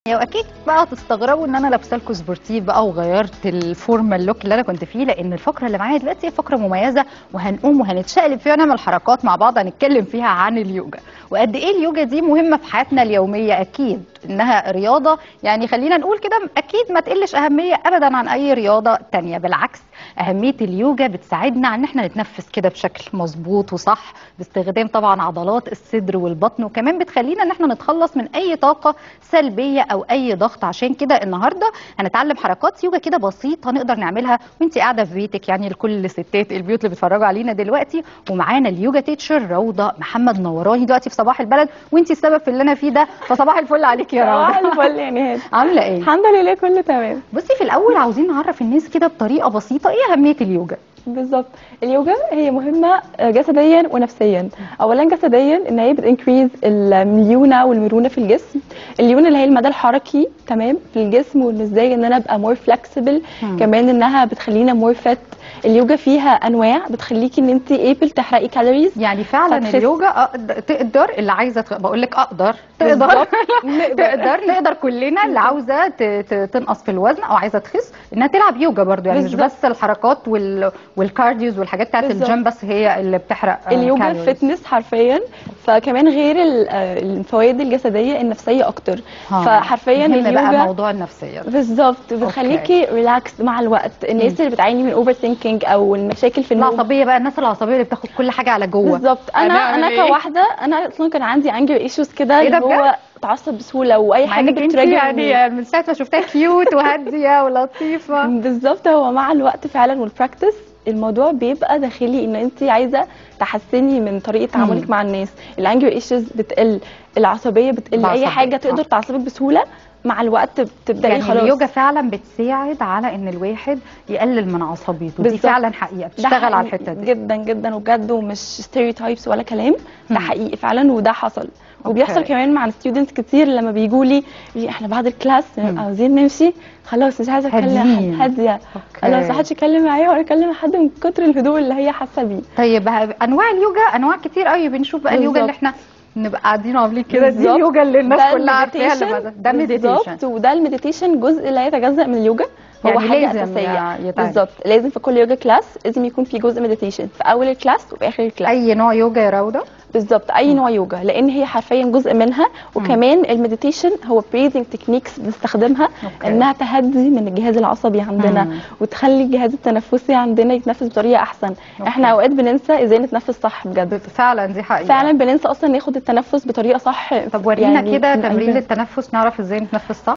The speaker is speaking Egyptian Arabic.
واكيد بقى تستغربوا ان انا لابسه لكم سبورتيف بقى وغيرت الفورمال لوك اللي انا كنت فيه لان الفقره اللي معايا دلوقتي هي فقره مميزه وهنقوم وهنتشقلب فيها نعمل حركات مع بعض هنتكلم فيها عن اليوجا وقد ايه اليوجا دي مهمه في حياتنا اليوميه اكيد انها رياضه يعني خلينا نقول كده اكيد ما تقلش اهميه ابدا عن اي رياضه تانية بالعكس اهميه اليوجا بتساعدنا ان احنا نتنفس كده بشكل مظبوط وصح باستخدام طبعا عضلات الصدر والبطن وكمان بتخلينا ان احنا نتخلص من اي طاقه سلبيه او اي ضغط عشان كده النهارده هنتعلم حركات يوجا كده بسيطه نقدر نعملها وانت قاعده في بيتك يعني لكل ستات البيوت اللي بيتفرجوا علينا دلوقتي ومعانا اليوجا تيتشر روضه محمد نوراني دلوقتي في صباح البلد وانت السبب في اللي انا فيه ده فصباح الفل عليك يا صباح روضه الفل يا نهاد عامله ايه الحمد لله كله تمام بصي في الاول عاوزين نعرف الناس كده بطريقه بسيطه ايه اهميه اليوجا بالظبط اليوجا هي مهمه جسديا ونفسيا اولا جسديا ان هي بتنكريز الليونه والمرونه في الجسم الليونه اللي هي المدى الحركي تمام في الجسم وان ازاي ان انا ابقى مور فلكسبل مم. كمان انها بتخلينا مور فت اليوجا فيها انواع بتخليكي ان انت ايبل تحرقي كالوريز يعني فعلا فتخس. اليوجا أقدر تقدر اللي عايزه تغ- بقول لك اقدر تقدر بالظبط. تقدر نقدر كلنا اللي عاوزه ت- ت- تنقص في الوزن او عايزه تخس انها تلعب يوجا برضو يعني مش بالظبط. بس الحركات وال والكارديوز والحاجات بتاعت بالظبط. الجيم بس هي اللي بتحرق آه، اليوجا كالوريز. فتنس حرفيا فكمان غير ال- آه، الفوائد الجسديه النفسيه اكتر ها. فحرفيا مهم بقى اليوجا موضوع النفسيه ده. بالظبط بتخليكي ريلاكس مع الوقت الناس اللي بتعاني من اوفر ثينكينج او المشاكل في النوم العصبيه بقى الناس العصبيه اللي بتاخد كل حاجه على جوه بالظبط انا هنعمل انا إيه؟ كواحده انا اصلا كان عندي انجر ايشوز كده إيه ده اللي هو اتعصب بسهوله واي مع حاجه انك انت بتراجع يعني من ساعه ما شفتها كيوت وهاديه ولطيفه بالظبط هو مع الوقت فعلا والبراكتس الموضوع بيبقى داخلي ان انت عايزه تحسني من طريقه تعاملك مم. مع الناس الانجر ايشوز بتقل العصبيه بتقل العصبية، اي حاجه صح. تقدر تعصبك بسهوله مع الوقت بتبداي يعني خلاص اليوجا فعلا بتساعد على ان الواحد يقلل من عصبيته دي بالظبط. فعلا حقيقه ده بتشتغل على حقيقي الحته دي جدا جدا وبجد ومش ستيريوتايبس ولا كلام مم. ده حقيقي فعلا وده حصل وبيحصل أوكي. كمان مع ستودنتس كتير لما بيجوا لي يقولي احنا بعد الكلاس مم. عاوزين نمشي خلاص مش عايزه اتكلم هاديين. حد هاديه خلاص ما حدش يتكلم معايا ولا اكلم حد من كتر الهدوء اللي هي حاسه بيه طيب ه- انواع اليوجا انواع كتير قوي بنشوف بقى اليوجا اللي بالظبط. احنا نبقى قاعدين عاملين كده دي بالظبط. اليوجا اللي الناس ده كلها عارفاها اللي المديتيشن. بعدها. ده مديتيشن بالظبط وده المديتيشن جزء لا يتجزأ من اليوجا هو يعني حاجه لازم اساسيه يتعمل. بالظبط لازم في كل يوجا كلاس لازم يكون في جزء مديتيشن في اول الكلاس وفي اخر الكلاس اي نوع يوجا يا روضه بالظبط اي نوع يوجا لان هي حرفيا جزء منها وكمان المديتيشن هو بريزنج تكنيكس بنستخدمها أوكي. انها تهدي من الجهاز العصبي عندنا مم. وتخلي الجهاز التنفسي عندنا يتنفس بطريقه احسن أوكي. احنا اوقات بننسى ازاي نتنفس صح بجد فعلا دي حقيقه فعلا بننسى اصلا ناخد التنفس بطريقه صح طب ورينا يعني كده من تمرين قلبنا. للتنفس نعرف ازاي نتنفس صح